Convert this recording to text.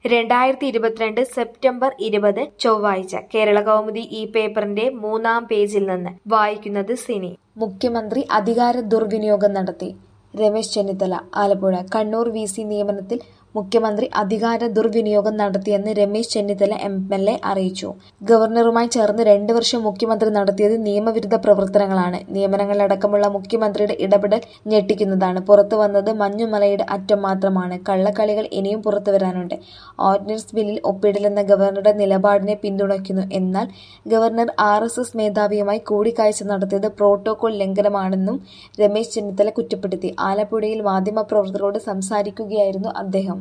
രണ്ടായിരത്തി ഇരുപത്തിരണ്ട് സെപ്റ്റംബർ ഇരുപത് ചൊവ്വാഴ്ച കേരള കൗമുദി ഈ പേപ്പറിന്റെ മൂന്നാം പേജിൽ നിന്ന് വായിക്കുന്നത് സിനി മുഖ്യമന്ത്രി അധികാര ദുർവിനിയോഗം നടത്തി രമേശ് ചെന്നിത്തല ആലപ്പുഴ കണ്ണൂർ വി സി നിയമനത്തിൽ മുഖ്യമന്ത്രി അധികാര ദുർവിനിയോഗം നടത്തിയെന്ന് Ramesh Chennithala M L A അറിയിച്ചു ഗവർണറുമായി ചേർന്ന് രണ്ടു വർഷം മുഖ്യമന്ത്രി നടത്തിയത് നിയമവിരുദ്ധ പ്രവർത്തനങ്ങളാണ് നിയമനങ്ങളിലടക്കമുള്ള മുഖ്യമന്ത്രിയുടെ ഇടപെടൽ ഞെട്ടിക്കുന്നതാണ് പുറത്തു വന്നത് മഞ്ഞുമലയുടെ അറ്റം മാത്രമാണ് കള്ളക്കളികൾ ഇനിയും പുറത്തു വരാനുണ്ട് ഓർഡിനൻസ് ബില്ലിൽ ഒപ്പിടില്ലെന്ന ഗവർണറുടെ നിലപാടിനെ പിന്തുണയ്ക്കുന്നു എന്നാൽ ഗവർണർ ആർ എസ് എസ് മേധാവിയുമായി കൂടിക്കാഴ്ച നടത്തിയത് പ്രോട്ടോകോൾ ലംഘനമാണെന്നും രമേശ് ചെന്നിത്തല കുറ്റപ്പെടുത്തി ആലപ്പുഴയിൽ മാധ്യമപ്രവർത്തകരോട് സംസാരിക്കുകയായിരുന്നു അദ്ദേഹം